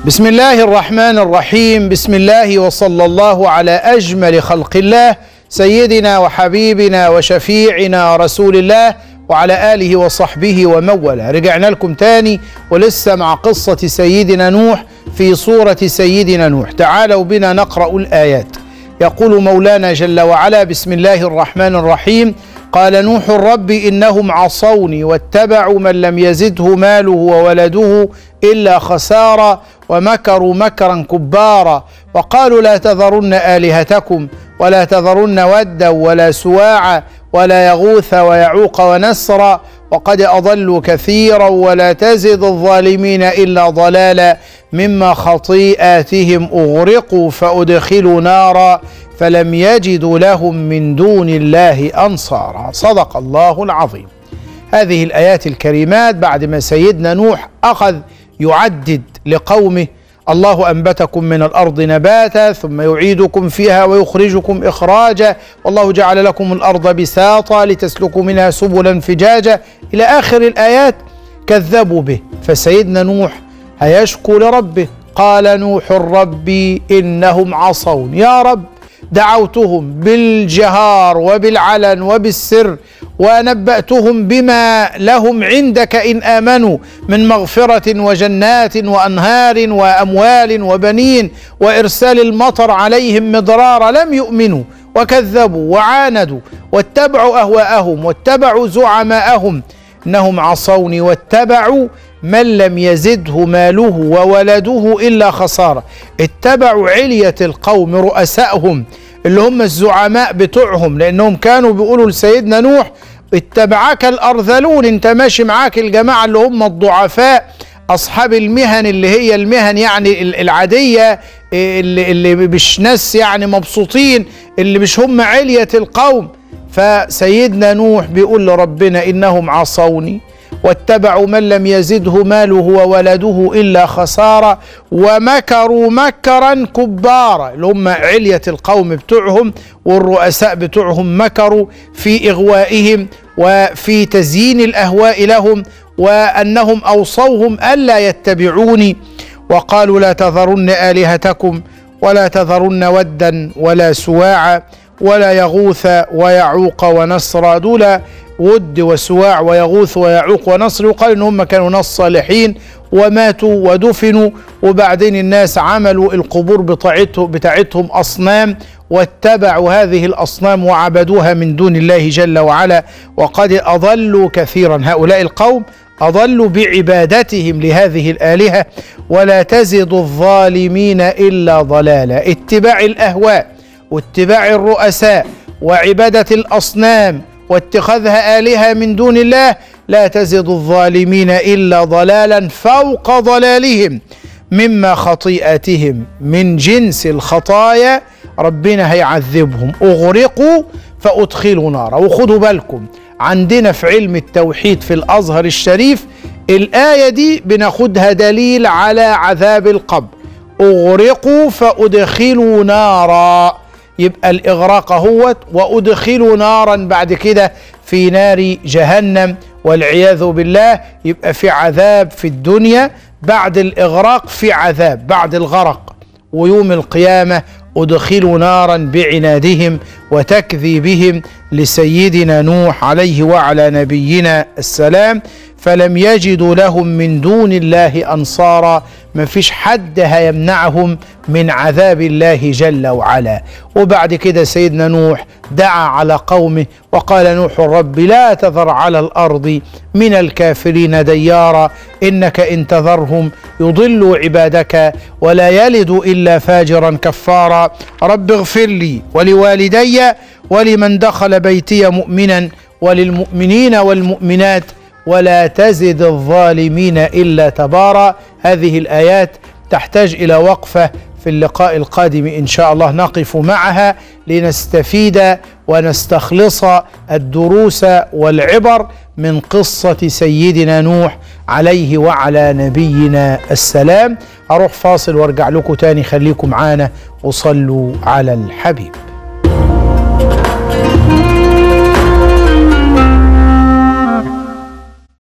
بسم الله الرحمن الرحيم بسم الله وصلى الله على اجمل خلق الله سيدنا وحبيبنا وشفيعنا رسول الله وعلى اله وصحبه ومن والاه رجعنا لكم تاني ولسه مع قصه سيدنا نوح في صوره سيدنا نوح تعالوا بنا نقرا الايات يقول مولانا جل وعلا بسم الله الرحمن الرحيم قال نوح رب انهم عصوني واتبعوا من لم يزده ماله وولده الا خسارا ومكروا مكرا كبارا وقالوا لا تذرن الهتكم ولا تذرن ودا ولا سواعا ولا يغوث ويعوق ونسرا وقد اضلوا كثيرا ولا تزد الظالمين الا ضلالا مما خطيئاتهم اغرقوا فادخلوا نارا فلم يجدوا لهم من دون الله انصارا صدق الله العظيم هذه الايات الكريمات بعد ما سيدنا نوح اخذ يعدد لقومه الله انبتكم من الارض نباتا ثم يعيدكم فيها ويخرجكم اخراجا والله جعل لكم الارض بساطا لتسلكوا منها سبلا فجاجا الى اخر الايات كذبوا به فسيدنا نوح هيشكو لربه قال نوح ربي انهم عصون يا رب دعوتهم بالجهار وبالعلن وبالسر ونبأتهم بما لهم عندك إن آمنوا من مغفرة وجنات وأنهار وأموال وبنين وإرسال المطر عليهم مضرارا لم يؤمنوا وكذبوا وعاندوا واتبعوا أهواءهم واتبعوا زعماءهم إنهم عصوني واتبعوا من لم يزده ماله وولده إلا خسارة اتبعوا علية القوم رؤسائهم اللي هم الزعماء بتوعهم لأنهم كانوا بيقولوا لسيدنا نوح اتبعك الأرذلون انت ماشي معاك الجماعة اللي هم الضعفاء أصحاب المهن اللي هي المهن يعني العادية اللي, اللي مش ناس يعني مبسوطين اللي مش هم علية القوم فسيدنا نوح بيقول لربنا إنهم عصوني واتبعوا من لم يزده ماله وولده الا خسارة ومكروا مكرا كبارا اللي هم علية القوم بتوعهم والرؤساء بتوعهم مكروا في اغوائهم وفي تزيين الاهواء لهم وانهم اوصوهم الا يتبعوني وقالوا لا تذرن الهتكم ولا تذرن ودا ولا سواعا ولا يغوث ويعوق ونسرا دول ود وسواع ويغوث ويعوق ونصر يقال ان هم كانوا ناس صالحين وماتوا ودفنوا وبعدين الناس عملوا القبور بتاعتهم بتاعتهم اصنام واتبعوا هذه الاصنام وعبدوها من دون الله جل وعلا وقد اضلوا كثيرا هؤلاء القوم اضلوا بعبادتهم لهذه الالهه ولا تزد الظالمين الا ضلالا اتباع الاهواء واتباع الرؤساء وعباده الاصنام واتخاذها الهه من دون الله لا تزد الظالمين الا ضلالا فوق ضلالهم مما خطيئتهم من جنس الخطايا ربنا هيعذبهم اغرقوا فادخلوا نارا وخدوا بالكم عندنا في علم التوحيد في الازهر الشريف الايه دي بناخدها دليل على عذاب القبر اغرقوا فادخلوا نارا يبقى الاغراق اهوت وادخلوا نارا بعد كده في نار جهنم والعياذ بالله يبقى في عذاب في الدنيا بعد الاغراق في عذاب بعد الغرق ويوم القيامه ادخلوا نارا بعنادهم وتكذيبهم لسيدنا نوح عليه وعلى نبينا السلام فلم يجدوا لهم من دون الله انصارا ما فيش حد هيمنعهم من عذاب الله جل وعلا وبعد كده سيدنا نوح دعا على قومه وقال نوح رب لا تذر على الارض من الكافرين ديارا انك ان تذرهم يضلوا عبادك ولا يلدوا الا فاجرا كفارا رب اغفر لي ولوالدي ولمن دخل بيتي مؤمنا وللمؤمنين والمؤمنات ولا تزد الظالمين الا تبارا هذه الايات تحتاج الى وقفه في اللقاء القادم ان شاء الله نقف معها لنستفيد ونستخلص الدروس والعبر من قصه سيدنا نوح عليه وعلى نبينا السلام اروح فاصل وارجع لكم تاني خليكم معانا وصلوا على الحبيب